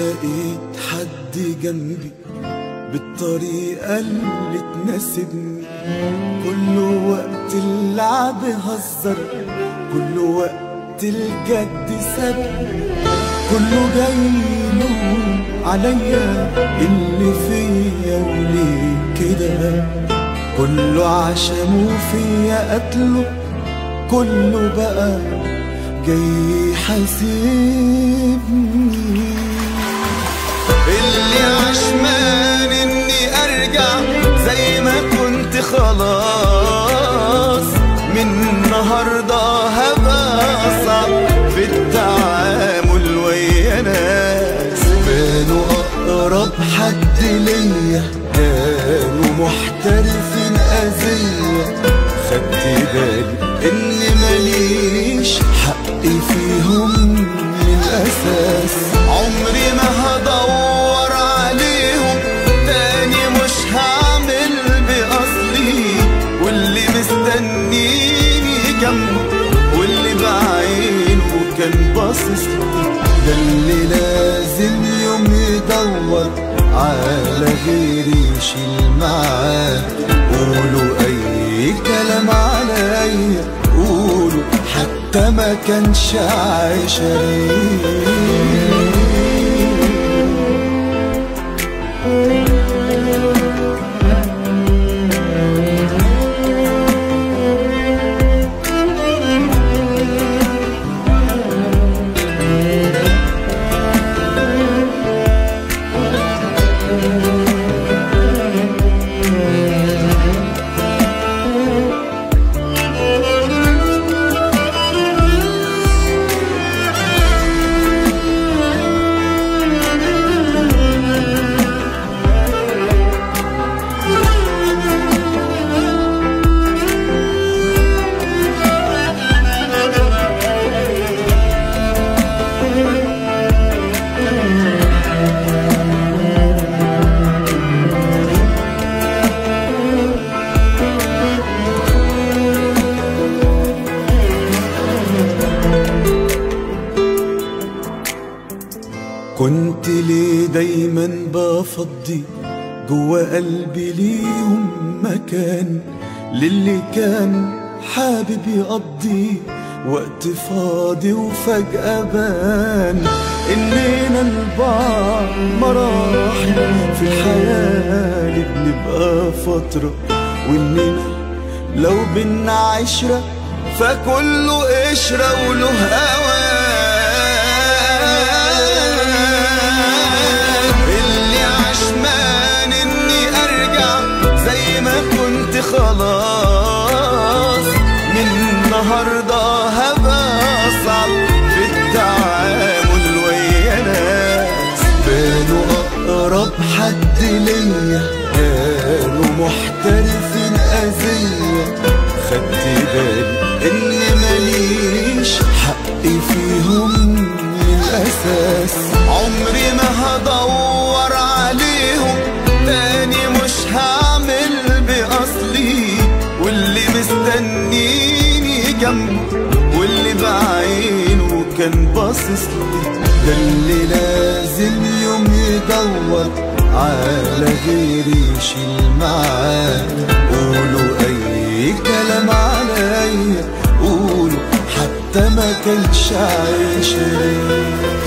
لقيت حد جنبي بالطريقة اللي تناسبني كل وقت اللعب هزر كل وقت الجد سابني كله جاي يلوم عليا اللي فيا وليه كده كله عشمه فيا قتله كله بقى جاي حاسبني اللي عشمان اني ارجع زي ما كنت خلاص من النهارده هبقى اصعب في التعامل ويا ناس كانوا أقرب حد ليا كانوا محترفين أذية خدت بالي إن ماليش حق فيهم من الأساس عمري ما هدور عليهم تاني مش هعمل بأصلي واللي مستنيني جنبه واللي بعينه كان باصص لي ده اللي لازم يوم يدور على غيري يشيل معاه قولوا أي كلام عليا قولوا حتى ما كانش عشرين كنت ليه دايما بفضي جوا قلبي ليهم مكان للي كان حابب يقضي وقت فاضي وفجأة بان إننا البعض مراحل في الحياة اللي بنبقى فترة وإننا لو بينا عشرة فكله قشرة وله هوان اللي عشمان اني ارجع زي ما كنت خلاص من النهارده هبقى اصعب في التعامل ويا ناس كانوا أقرب حد ليا كانوا محترفين أذية خدت بالي إن ماليش حق فيهم من الأساس عمري ما هدور عليهم تاني مش هعمل بأصلي واللي مستنيني جنبه واللي بعينه كان باصص لي ده اللي لازم يوم يدور على غيري يشيل معاه قولوا أي كلام عليا قولوا حتى ما كانش عشرين